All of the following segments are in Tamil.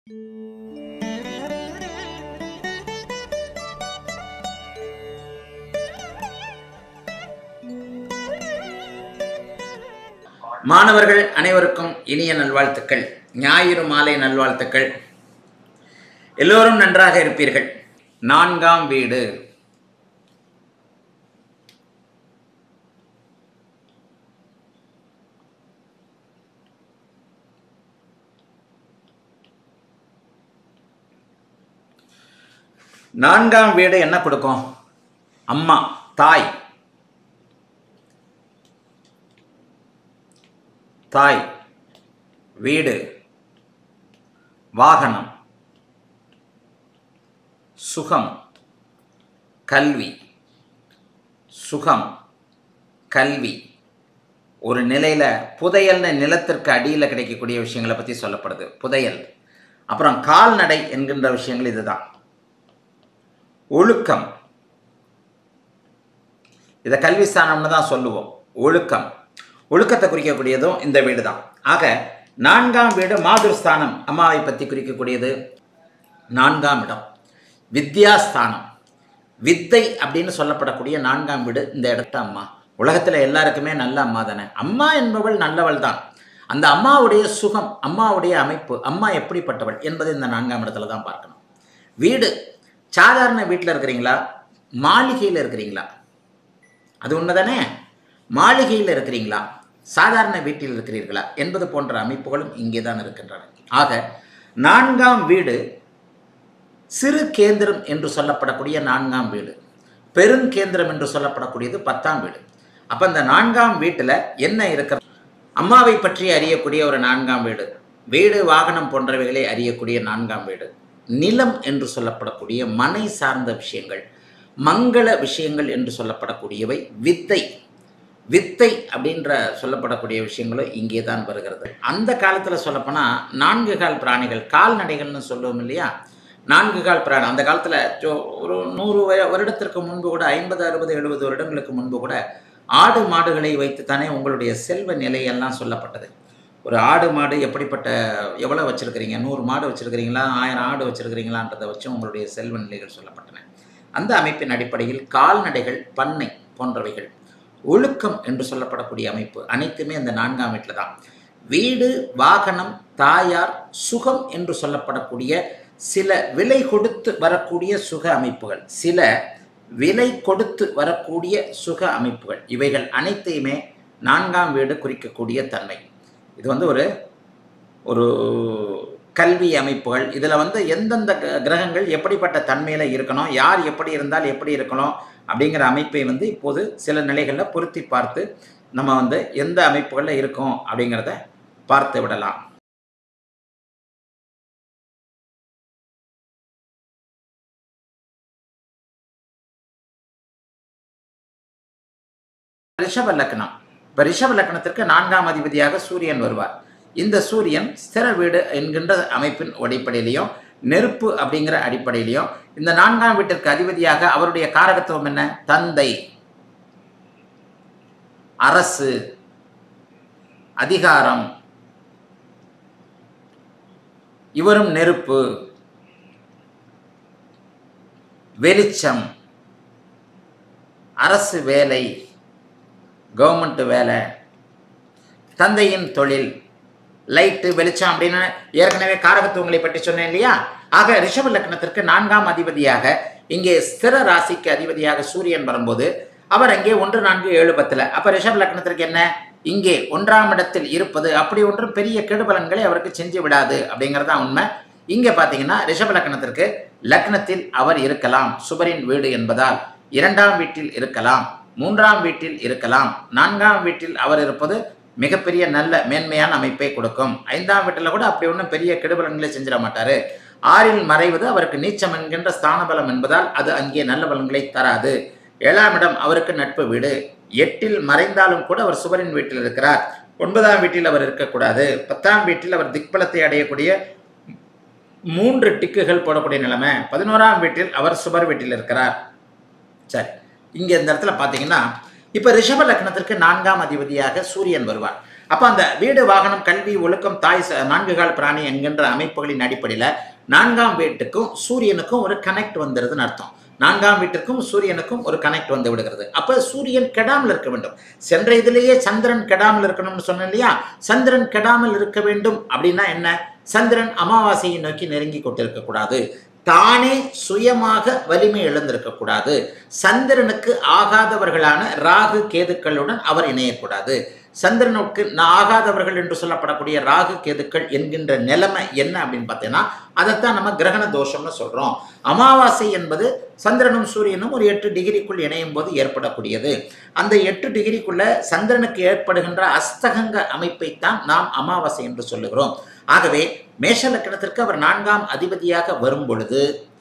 மாணவர்கள் அனைவருக்கும் இனிய நல்வாழ்த்துக்கள் ஞாயிறு மாலை நல்வாழ்த்துக்கள் எல்லோரும் நன்றாக இருப்பீர்கள் நான்காம் வீடு நான்காம் வீடு என்ன கொடுக்கும் அம்மா தாய் தாய் வீடு வாகனம் சுகம் கல்வி சுகம் கல்வி ஒரு நிலையில் புதையல்னு நிலத்திற்கு அடியில் கிடைக்கக்கூடிய விஷயங்களை பற்றி சொல்லப்படுது புதையல் அப்புறம் கால்நடை என்கின்ற விஷயங்கள் இதுதான் ஒழுக்கம் இதை கல்வி ஸ்தானம்னு தான் சொல்லுவோம் ஒழுக்கம் ஒழுக்கத்தை குறிக்கக்கூடியதும் இந்த வீடு தான் ஆக நான்காம் வீடு மாதுர்ஸ்தானம் அம்மாவை பற்றி குறிக்கக்கூடியது நான்காம் இடம் வித்யாஸ்தானம் வித்தை அப்படின்னு சொல்லப்படக்கூடிய நான்காம் வீடு இந்த இடத்த அம்மா உலகத்தில் எல்லாருக்குமே நல்ல அம்மா தானே அம்மா என்பவள் நல்லவள் தான் அந்த அம்மாவுடைய சுகம் அம்மாவுடைய அமைப்பு அம்மா எப்படிப்பட்டவள் என்பது இந்த நான்காம் இடத்துல தான் பார்க்கணும் வீடு சாதாரண வீட்டில் இருக்கிறீங்களா மாளிகையில் இருக்கிறீங்களா அது உண்மைதானே மாளிகையில் இருக்கிறீங்களா சாதாரண வீட்டில் இருக்கிறீர்களா என்பது போன்ற அமைப்புகளும் இங்கே தான் இருக்கின்றன ஆக நான்காம் வீடு சிறு கேந்திரம் என்று சொல்லப்படக்கூடிய நான்காம் வீடு பெருங்கேந்திரம் என்று சொல்லப்படக்கூடியது பத்தாம் வீடு அப்போ இந்த நான்காம் வீட்டில் என்ன இருக்கிற அம்மாவை பற்றி அறியக்கூடிய ஒரு நான்காம் வீடு வீடு வாகனம் போன்றவைகளை அறியக்கூடிய நான்காம் வீடு நிலம் என்று சொல்லப்படக்கூடிய மனை சார்ந்த விஷயங்கள் மங்கள விஷயங்கள் என்று சொல்லப்படக்கூடியவை வித்தை வித்தை அப்படின்ற சொல்லப்படக்கூடிய விஷயங்களும் இங்கே தான் வருகிறது அந்த காலத்தில் சொல்லப்போனால் நான்கு கால் பிராணிகள் கால்நடைகள்னு சொல்லுவோம் இல்லையா நான்கு கால் பிராணி அந்த காலத்தில் ஜோ ஒரு நூறு வ- வருடத்திற்கு முன்பு கூட ஐம்பது அறுபது எழுபது வருடங்களுக்கு முன்பு கூட ஆடு மாடுகளை வைத்து தானே உங்களுடைய செல்வ நிலையெல்லாம் சொல்லப்பட்டது ஒரு ஆடு மாடு எப்படிப்பட்ட எவ்வளோ வச்சுருக்கிறீங்க நூறு மாடு வச்சுருக்கிறீங்களா ஆயிரம் ஆடு வச்சுருக்கிறீங்களான்றதை வச்சு உங்களுடைய செல்வ நிலைகள் சொல்லப்பட்டன அந்த அமைப்பின் அடிப்படையில் கால்நடைகள் பண்ணை போன்றவைகள் ஒழுக்கம் என்று சொல்லப்படக்கூடிய அமைப்பு அனைத்துமே இந்த நான்காம் வீட்டில் தான் வீடு வாகனம் தாயார் சுகம் என்று சொல்லப்படக்கூடிய சில விலை கொடுத்து வரக்கூடிய சுக அமைப்புகள் சில விலை கொடுத்து வரக்கூடிய சுக அமைப்புகள் இவைகள் அனைத்தையுமே நான்காம் வீடு குறிக்கக்கூடிய தன்மை இது வந்து ஒரு ஒரு கல்வி அமைப்புகள் இதில் வந்து எந்தெந்த கிர- கிரகங்கள் எப்படிப்பட்ட தன்மையில் இருக்கணும் யார் எப்படி இருந்தால் எப்படி இருக்கணும் அப்படிங்கிற அமைப்பை வந்து இப்போது சில நிலைகளில் பொருத்தி பார்த்து நம்ம வந்து எந்த அமைப்புகளில் இருக்கோம் அப்படிங்கிறத பார்த்து விடலாம் ரிஷப லக்னம் இப்போ ரிஷப லக்னத்திற்கு நான்காம் அதிபதியாக சூரியன் வருவார் இந்த சூரியன் ஸ்திர வீடு என்கின்ற அமைப்பின் அடிப்படையிலையும் நெருப்பு அப்படிங்கிற அடிப்படையிலையும் இந்த நான்காம் வீட்டிற்கு அதிபதியாக அவருடைய காரகத்துவம் என்ன தந்தை அரசு அதிகாரம் இவரும் நெருப்பு வெளிச்சம் அரசு வேலை கவர்மெண்ட் வேலை தந்தையின் தொழில் லைட்டு வெளிச்சம் அப்படின்னு ஏற்கனவே காரகத்துவங்களை பற்றி சொன்னேன் இல்லையா ஆக ரிஷப லக்னத்திற்கு நான்காம் அதிபதியாக இங்கே ஸ்திர ராசிக்கு அதிபதியாக சூரியன் வரும்போது அவர் அங்கே ஒன்று நான்கு ஏழு பத்தில் அப்போ ரிஷப லக்னத்திற்கு என்ன இங்கே ஒன்றாம் இடத்தில் இருப்பது அப்படி ஒன்றும் பெரிய கெடுபலன்களை அவருக்கு செஞ்சு விடாது அப்படிங்கிறது தான் உண்மை இங்கே பார்த்தீங்கன்னா ரிஷப லக்னத்திற்கு லக்னத்தில் அவர் இருக்கலாம் சுபரின் வீடு என்பதால் இரண்டாம் வீட்டில் இருக்கலாம் மூன்றாம் வீட்டில் இருக்கலாம் நான்காம் வீட்டில் அவர் இருப்பது மிகப்பெரிய நல்ல மேன்மையான அமைப்பை கொடுக்கும் ஐந்தாம் வீட்டில் கூட அப்படி ஒன்றும் பெரிய கெடுபலன்களை செஞ்சிட மாட்டாரு ஆறில் மறைவது அவருக்கு நீச்சம் என்கின்ற ஸ்தான பலம் என்பதால் அது அங்கே நல்ல பலன்களை தராது ஏழாம் இடம் அவருக்கு நட்பு வீடு எட்டில் மறைந்தாலும் கூட அவர் சுவரின் வீட்டில் இருக்கிறார் ஒன்பதாம் வீட்டில் அவர் இருக்கக்கூடாது பத்தாம் வீட்டில் அவர் திக்பலத்தை அடையக்கூடிய மூன்று டிக்குகள் போடக்கூடிய நிலைமை பதினோராம் வீட்டில் அவர் சுபர் வீட்டில் இருக்கிறார் சரி இங்கே இந்த இடத்துல பார்த்தீங்கன்னா இப்போ ரிஷப லக்னத்திற்கு நான்காம் அதிபதியாக சூரியன் வருவார் அப்போ அந்த வீடு வாகனம் கல்வி ஒழுக்கம் தாய் ச- நான்கு கால் பிராணி என்கின்ற அமைப்புகளின் அடிப்படையில் நான்காம் வீட்டுக்கும் சூரியனுக்கும் ஒரு கனெக்ட் வந்துடுதுன்னு அர்த்தம் நான்காம் வீட்டிற்கும் சூரியனுக்கும் ஒரு கனெக்ட் வந்து விடுகிறது அப்ப சூரியன் கெடாமல் இருக்க வேண்டும் சென்ற இதிலேயே சந்திரன் கெடாமல் இருக்கணும்னு சொன்னேன் இல்லையா சந்திரன் கெடாமல் இருக்க வேண்டும் அப்படின்னா என்ன சந்திரன் அமாவாசையை நோக்கி நெருங்கி கொண்டிருக்க கூடாது தானே சுயமாக வலிமை இழந்திருக்க கூடாது சந்திரனுக்கு ஆகாதவர்களான ராகு கேதுக்களுடன் அவர் இணையக்கூடாது சந்திரனுக்கு ந- ஆகாதவர்கள் என்று சொல்லப்படக்கூடிய ராகு கேதுக்கள் என்கின்ற நிலைமை என்ன அப்படின்னு பார்த்தீங்கன்னா அதைத்தான் நம்ம கிரகண தோஷம்னு சொல்றோம் அமாவாசை என்பது சந்திரனும் சூரியனும் ஒரு எட்டு டிகிரிக்குள் இணையும் போது ஏற்படக்கூடியது அந்த எட்டு டிகிரிக்குள்ள சந்திரனுக்கு ஏற்படுகின்ற அஸ்தகங்க அமைப்பைத்தான் நாம் அமாவாசை என்று சொல்லுகிறோம் ஆகவே மேஷ லக்கணத்திற்கு அவர் நான்காம் அதிபதியாக வரும் பொழுது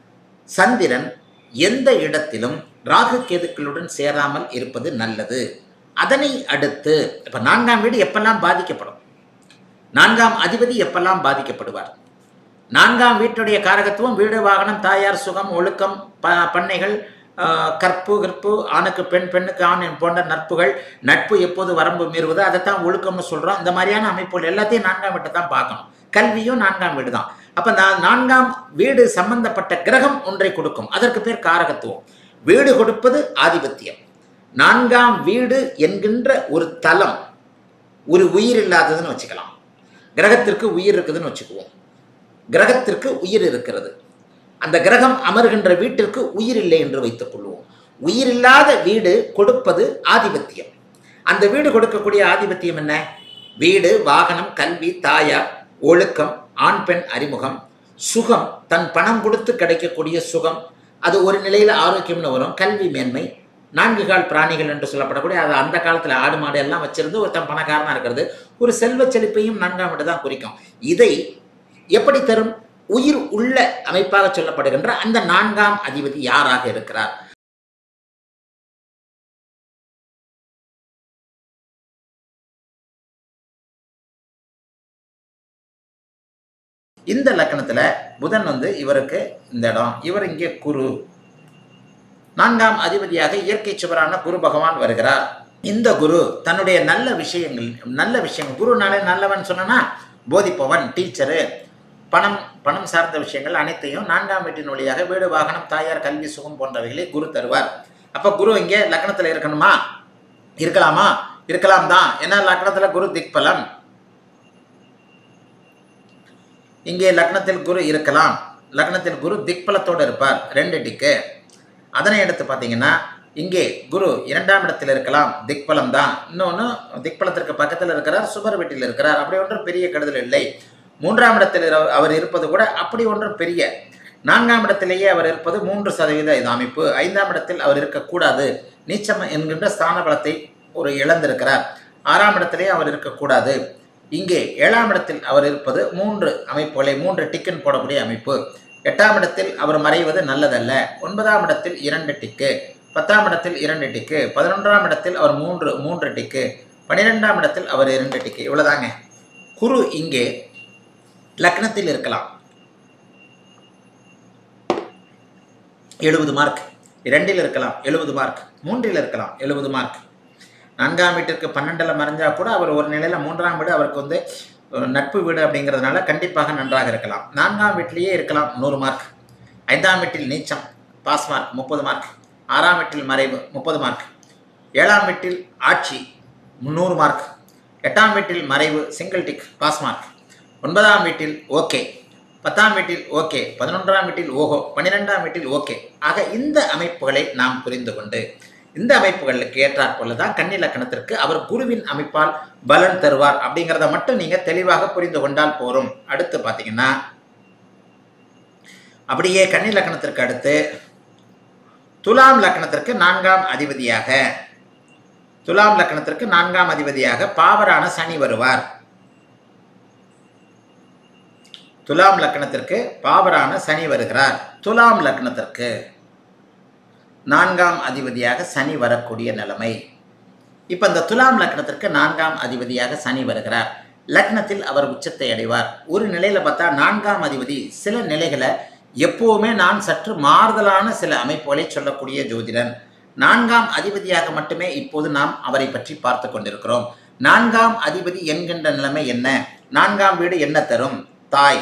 சந்திரன் எந்த இடத்திலும் ராகு கேதுக்களுடன் சேராமல் இருப்பது நல்லது அதனை அடுத்து இப்ப நான்காம் வீடு எப்பெல்லாம் பாதிக்கப்படும் நான்காம் அதிபதி எப்பெல்லாம் பாதிக்கப்படுவார் நான்காம் வீட்டுடைய காரகத்துவம் வீடு வாகனம் தாயார் சுகம் ஒழுக்கம் ப பண்ணைகள் ஆஹ், கற்பு கற்பு ஆணுக்கு பெண் பெண்ணுக்கு ஆண் போன்ற நட்புகள் நட்பு எப்போது வரம்பு மீறுவது அதைத்தான் ஒழுக்கம்னு சொல்றோம் இந்த மாதிரியான அமைப்புகள் எல்லாத்தையும் நான்காம் வீட்டை தான் பார்க்கணும் கல்வியும் நான்காம் வீடு தான் அப்ப நான் நான்காம் வீடு சம்பந்தப்பட்ட கிரகம் ஒன்றை கொடுக்கும் அதற்கு பேர் காரகத்துவம் வீடு கொடுப்பது ஆதிபத்தியம் நான்காம் வீடு என்கின்ற ஒரு தலம் ஒரு உயிர் இல்லாததுன்னு வச்சுக்கலாம் கிரகத்திற்கு உயிர் இருக்குதுன்னு வச்சுக்குவோம் கிரகத்திற்கு உயிர் இருக்கிறது அந்த கிரகம் அமர்கின்ற வீட்டிற்கு உயிர் இல்லை என்று வைத்துக் கொள்வோம் உயிர் இல்லாத வீடு கொடுப்பது ஆதிபத்தியம் அந்த வீடு கொடுக்கக்கூடிய ஆதிபத்தியம் என்ன வீடு வாகனம் கல்வி தாயார் ஒழுக்கம் ஆண் பெண் அறிமுகம் சுகம் தன் பணம் கொடுத்து கிடைக்கக்கூடிய சுகம் அது ஒரு நிலையில் ஆரோக்கியம்னு வரும் கல்வி மேன்மை நான்கு கால் பிராணிகள் என்று சொல்லப்படக்கூடிய அது அந்த காலத்தில் ஆடு மாடு எல்லாம் வச்சிருந்து ஒருத்தன் பணக்காரனா இருக்கிறது ஒரு செல்வச் செழிப்பையும் நான்காம் வீடு தான் குறிக்கும் இதை எப்படி தரும் உயிர் உள்ள அமைப்பாக சொல்லப்படுகின்ற அந்த நான்காம் அதிபதி யாராக இருக்கிறார் இந்த லக்கணத்துல புதன் வந்து இவருக்கு இந்த இடம் இவர் இங்கே குரு நான்காம் அதிபதியாக இயற்கை சுவரான குரு பகவான் வருகிறார் இந்த குரு தன்னுடைய நல்ல விஷயங்கள் நல்ல விஷயங்கள் குருனாலே நல்லவன் சொன்னா போதிப்பவன் டீச்சரு பணம் பணம் சார்ந்த விஷயங்கள் அனைத்தையும் நான்காம் வீட்டின் வழியாக வீடு வாகனம் தாயார் கல்வி சுகம் போன்றவைகளை குரு தருவார் அப்ப குரு இங்கே லக்னத்துல இருக்கணுமா இருக்கலாமா இருக்கலாம் தான் ஏன்னா லக்னத்துல குரு திக்பலம் இங்கே லக்னத்தில் குரு இருக்கலாம் லக்னத்தில் குரு திக்பலத்தோடு இருப்பார் ரெண்டு டிக்கு அதனை எடுத்து பார்த்தீங்கன்னா இங்கே குரு இரண்டாம் இடத்தில் இருக்கலாம் திக்பலம் தான் இன்னொன்று திக்பலத்திற்கு பக்கத்தில் இருக்கிறார் சுபர் வீட்டில் இருக்கிறார் அப்படி ஒன்றும் பெரிய கெடுதல் இல்லை மூன்றாம் இடத்தில் இர- அவர் இருப்பது கூட அப்படி ஒன்றும் பெரிய நான்காம் இடத்திலேயே அவர் இருப்பது மூன்று சதவீத இது அமைப்பு ஐந்தாம் இடத்தில் அவர் இருக்கக்கூடாது நீச்சம் என்கின்ற ஸ்தான பலத்தை ஒரு இழந்திருக்கிறார் ஆறாம் இடத்திலேயே அவர் இருக்கக்கூடாது இங்கே ஏழாம் இடத்தில் அவர் இருப்பது மூன்று அமைப்புகளை மூன்று டிக்கன் போடக்கூடிய அமைப்பு எட்டாம் இடத்தில் அவர் மறைவது நல்லதல்ல ஒன்பதாம் இடத்தில் இரண்டு டிக்கு பத்தாம் இடத்தில் இரண்டு டிக்கு பதினொன்றாம் இடத்தில் அவர் மூன்று மூன்று டிக்கு பன்னிரெண்டாம் இடத்தில் அவர் இரண்டு டிக்கு இவ்வளவுதாங்க குரு இங்கே லக்னத்தில் இருக்கலாம் எழுபது மார்க் இரண்டில் இருக்கலாம் எழுபது மார்க் மூன்றில் இருக்கலாம் எழுபது மார்க் நான்காம் வீட்டிற்கு பன்னெண்டில் மறைஞ்சா கூட அவர் ஒரு நிலையில் மூன்றாம் வீடு அவருக்கு வந்து அஹ், நட்பு வீடு அப்படிங்கிறதுனால கண்டிப்பாக நன்றாக இருக்கலாம் நான்காம் வீட்டிலேயே இருக்கலாம் நூறு மார்க் ஐந்தாம் வீட்டில் நீச்சம் பாஸ் மார்க் முப்பது மார்க் ஆறாம் வீட்டில் மறைவு முப்பது மார்க் ஏழாம் வீட்டில் ஆட்சி முந்நூறு மார்க் எட்டாம் வீட்டில் மறைவு சிங்கிள் டிக் பாஸ் மார்க் ஒன்பதாம் வீட்டில் ஓகே பத்தாம் வீட்டில் ஓகே பதினொன்றாம் வீட்டில் ஓஹோ பன்னிரெண்டாம் வீட்டில் ஓகே ஆக இந்த அமைப்புகளை நாம் புரிந்து கொண்டு இந்த அமைப்புகளுக்கு ஏற்றாற்போல தான் கன்னி லக்கணத்திற்கு அவர் குருவின் அமைப்பால் பலன் தருவார் அப்படிங்கிறத மட்டும் நீங்க தெளிவாக புரிந்து கொண்டால் போரும் அடுத்து பார்த்தீங்கன்னா அப்படியே கன்னி லக்கணத்திற்கு அடுத்து துலாம் லக்கணத்திற்கு நான்காம் அதிபதியாக துலாம் லக்கணத்திற்கு நான்காம் அதிபதியாக பாவரான சனி வருவார் துலாம் லக்கணத்திற்கு பாவரான சனி வருகிறார் துலாம் லக்கணத்திற்கு நான்காம் அதிபதியாக சனி வரக்கூடிய நிலைமை இப்போ இந்த துலாம் லக்னத்திற்கு நான்காம் அதிபதியாக சனி வருகிறார் லக்னத்தில் அவர் உச்சத்தை அடைவார் ஒரு நிலையில பார்த்தா நான்காம் அதிபதி சில நிலைகளை எப்பவுமே நான் சற்று மாறுதலான சில அமைப்புகளை சொல்லக்கூடிய ஜோதிடன் நான்காம் அதிபதியாக மட்டுமே இப்போது நாம் அவரை பற்றி பார்த்து கொண்டிருக்கிறோம் நான்காம் அதிபதி என்கின்ற நிலைமை என்ன நான்காம் வீடு என்ன தரும் தாய்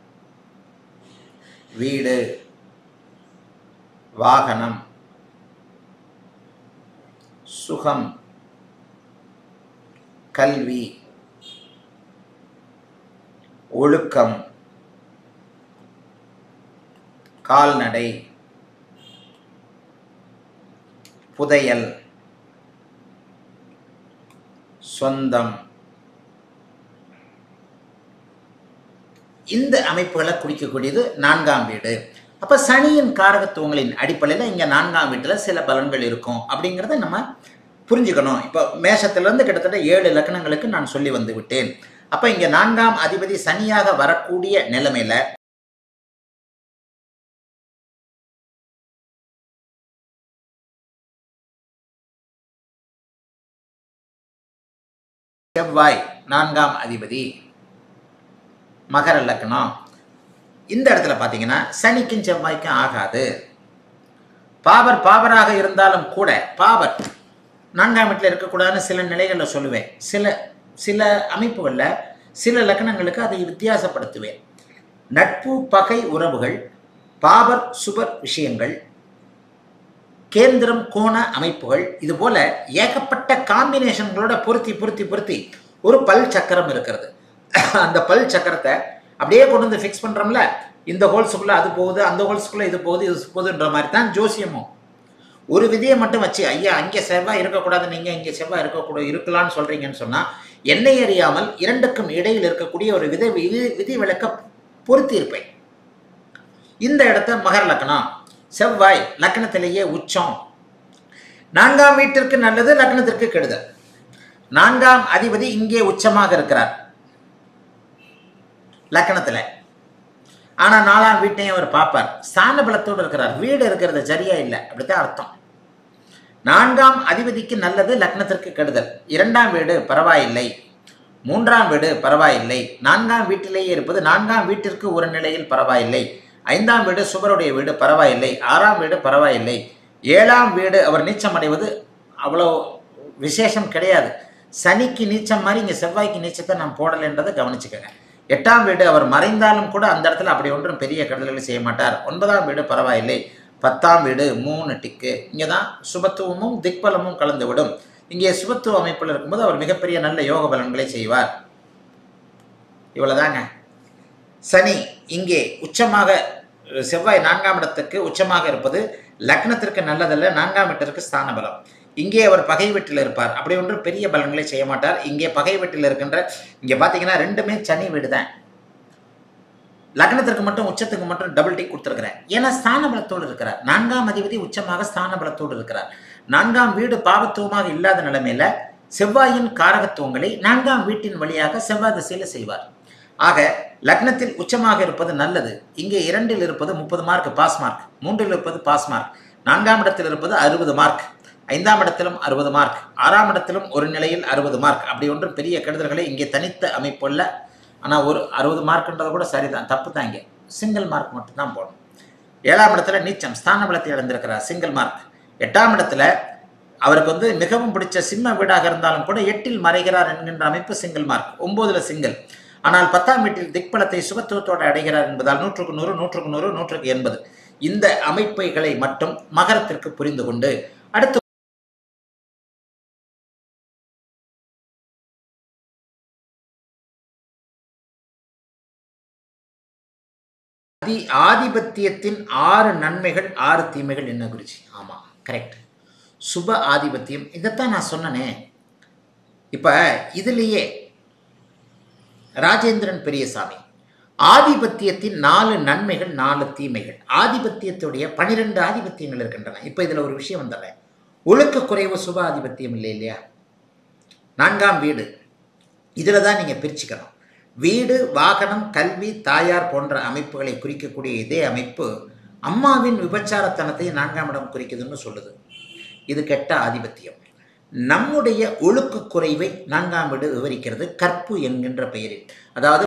வீடு வாகனம் சுகம் கல்வி ஒழுக்கம் கால்நடை புதையல் சொந்தம் இந்த அமைப்புகளை குறிக்கக்கூடியது நான்காம் வீடு அப்போ சனியின் காரகத்துவங்களின் அடிப்படையில் இங்கே நான்காம் வீட்டில் சில பலன்கள் இருக்கும் அப்படிங்கிறத நம்ம புரிஞ்சுக்கணும் இப்போ மேஷத்திலிருந்து கிட்டத்தட்ட ஏழு லக்கணங்களுக்கு நான் சொல்லி வந்து விட்டேன் அப்போ இங்கே நான்காம் அதிபதி சனியாக வரக்கூடிய நிலைமையில செவ்வாய் நான்காம் அதிபதி மகர லக்னம் இந்த இடத்துல பார்த்தீங்கன்னா சனிக்கும் செவ்வாய்க்கும் ஆகாது பாவர் பாவராக இருந்தாலும் கூட பாவர் நான்காம் வீட்டில் இருக்கக்கூடாதுன்னு சில நிலைகளில் சொல்லுவேன் சில சில அமைப்புகளில் சில லக்கணங்களுக்கு அதை வித்தியாசப்படுத்துவேன் நட்பு பகை உறவுகள் பாவர் சுபர் விஷயங்கள் கேந்திரம் கோண அமைப்புகள் இது போல ஏகப்பட்ட காம்பினேஷன்களோட பொருத்தி பொருத்தி பொருத்தி ஒரு பல் சக்கரம் இருக்கிறது அந்த பல் சக்கரத்தை அப்படியே கொண்டு வந்து ஃபிக்ஸ் பண்ணுறோம்ல இந்த ஹோல்ஸுக்குள்ளே அது போகுது அந்த ஹோல்ஸுக்குள்ளே இது போகுது இது போகுதுன்ற மாதிரி தான் ஜோசியமும் ஒரு விதியை மட்டும் வச்சு ஐயா அங்கே செவ்வாய் இருக்கக்கூடாது நீங்கள் இங்கே செவ்வாய் இருக்கக்கூடாது இருக்கலாம்னு சொல்கிறீங்கன்னு சொன்னால் என்னை அறியாமல் இரண்டுக்கும் இடையில் இருக்கக்கூடிய ஒரு விதை விதி விதி விளக்க பொருத்தி இருப்பேன் இந்த இடத்த மகர லக்னம் செவ்வாய் லக்னத்திலேயே உச்சம் நான்காம் வீட்டிற்கு நல்லது லக்னத்திற்கு கெடுதல் நான்காம் அதிபதி இங்கே உச்சமாக இருக்கிறார் லக்கணத்தில் ஆனால் நாலாம் வீட்டையும் அவர் பார்ப்பார் ஸ்தான பலத்தோடு இருக்கிறார் வீடு இருக்கிறது சரியா இல்லை அப்படித்தான் அர்த்தம் நான்காம் அதிபதிக்கு நல்லது லக்னத்திற்கு கெடுதல் இரண்டாம் வீடு பரவாயில்லை மூன்றாம் வீடு பரவாயில்லை நான்காம் வீட்டிலேயே இருப்பது நான்காம் வீட்டிற்கு ஒரு நிலையில் பரவாயில்லை ஐந்தாம் வீடு சுபருடைய வீடு பரவாயில்லை ஆறாம் வீடு பரவாயில்லை ஏழாம் வீடு அவர் நீச்சம் அடைவது அவ்வளோ விசேஷம் கிடையாது சனிக்கு நீச்சம் மாதிரி இங்கே செவ்வாய்க்கு நீச்சத்தை நான் போடலைன்றதை கவனிச்சுக்கோங்க எட்டாம் வீடு அவர் மறைந்தாலும் கூட அந்த இடத்துல அப்படி ஒன்றும் பெரிய கெடுதல்களை செய்ய மாட்டார் ஒன்பதாம் வீடு பரவாயில்லை பத்தாம் வீடு மூணு டிக்கு இங்கே தான் சுபத்துவமும் திக்பலமும் கலந்து விடும் இங்கே சுபத்துவ அமைப்பில் இருக்கும்போது அவர் மிகப்பெரிய நல்ல யோக பலன்களை செய்வார் இவ்வளோதாங்க சனி இங்கே உச்சமாக செவ்வாய் நான்காம் இடத்துக்கு உச்சமாக இருப்பது லக்னத்திற்கு நல்லதல்ல நான்காம் வீட்டிற்கு ஸ்தான பலம் இங்கே அவர் பகை வீட்டில் இருப்பார் அப்படி ஒன்று பெரிய பலன்களை செய்ய மாட்டார் இங்கே பகை வீட்டில் இருக்கின்ற இங்கே பார்த்தீங்கன்னா ரெண்டுமே சனி வீடு தான் லக்னத்திற்கு மட்டும் உச்சத்துக்கு மட்டும் டபுள் டிக் கொடுத்துருக்கிறேன் ஏன்னா ஸ்தான பலத்தோடு இருக்கிறார் நான்காம் அதிபதி உச்சமாக ஸ்தான பலத்தோடு இருக்கிறார் நான்காம் வீடு பாவத்துவமாக இல்லாத நிலைமையில செவ்வாயின் காரகத்துவங்களை நான்காம் வீட்டின் வழியாக செவ்வாய் திசையில் செய்வார் ஆக லக்னத்தில் உச்சமாக இருப்பது நல்லது இங்கே இரண்டில் இருப்பது முப்பது மார்க் பாஸ் மார்க் மூன்றில் இருப்பது பாஸ் மார்க் நான்காம் இடத்தில் இருப்பது அறுபது மார்க் ஐந்தாம் இடத்திலும் அறுபது மார்க் ஆறாம் இடத்திலும் ஒரு நிலையில் அறுபது மார்க் அப்படி ஒன்றும் பெரிய கெடுதல்களை இங்கே தனித்த அமைப்புள்ள ஆனால் ஒரு அறுபது மார்க்ன்றது கூட சரிதான் தப்பு தான் இங்கே சிங்கிள் மார்க் மட்டும்தான் போடணும் ஏழாம் இடத்துல நீச்சம் ஸ்தான பலத்தை அடைந்திருக்கிறார் சிங்கிள் மார்க் எட்டாம் இடத்துல அவருக்கு வந்து மிகவும் பிடிச்ச சிம்ம வீடாக இருந்தாலும் கூட எட்டில் மறைகிறார் என்கின்ற அமைப்பு சிங்கிள் மார்க் ஒம்போதுல சிங்கிள் ஆனால் பத்தாம் வீட்டில் திக்பலத்தை சுபத்துவத்தோடு அடைகிறார் என்பதால் நூற்றுக்கு நூறு நூற்றுக்கு நூறு நூற்றுக்கு எண்பது இந்த அமைப்புகளை மட்டும் மகரத்திற்கு புரிந்து கொண்டு அடுத்து அதி ஆதிபத்தியத்தின் ஆறு நன்மைகள் ஆறு தீமைகள் என்ன குருஜி ஆமாம் கரெக்ட் சுப ஆதிபத்தியம் இதைத்தான் நான் சொன்னனே இப்போ இதுலேயே ராஜேந்திரன் பெரியசாமி ஆதிபத்தியத்தின் நாலு நன்மைகள் நாலு தீமைகள் ஆதிபத்தியத்துடைய பனிரெண்டு ஆதிபத்தியங்கள் இருக்கின்றன இப்போ இதில் ஒரு விஷயம் வந்துடுறேன் ஒழுக்க குறைவு சுப ஆதிபத்தியம் இல்லை இல்லையா நான்காம் வீடு இதில் தான் நீங்கள் பிரிச்சுக்கணும் வீடு வாகனம் கல்வி தாயார் போன்ற அமைப்புகளை குறிக்கக்கூடிய இதே அமைப்பு அம்மாவின் விபச்சாரத்தனத்தை நான்காம் இடம் குறிக்குதுன்னு சொல்லுது இது கெட்ட ஆதிபத்தியம் நம்முடைய ஒழுக்க குறைவை நான்காம் வீடு விவரிக்கிறது கற்பு என்கின்ற பெயரில் அதாவது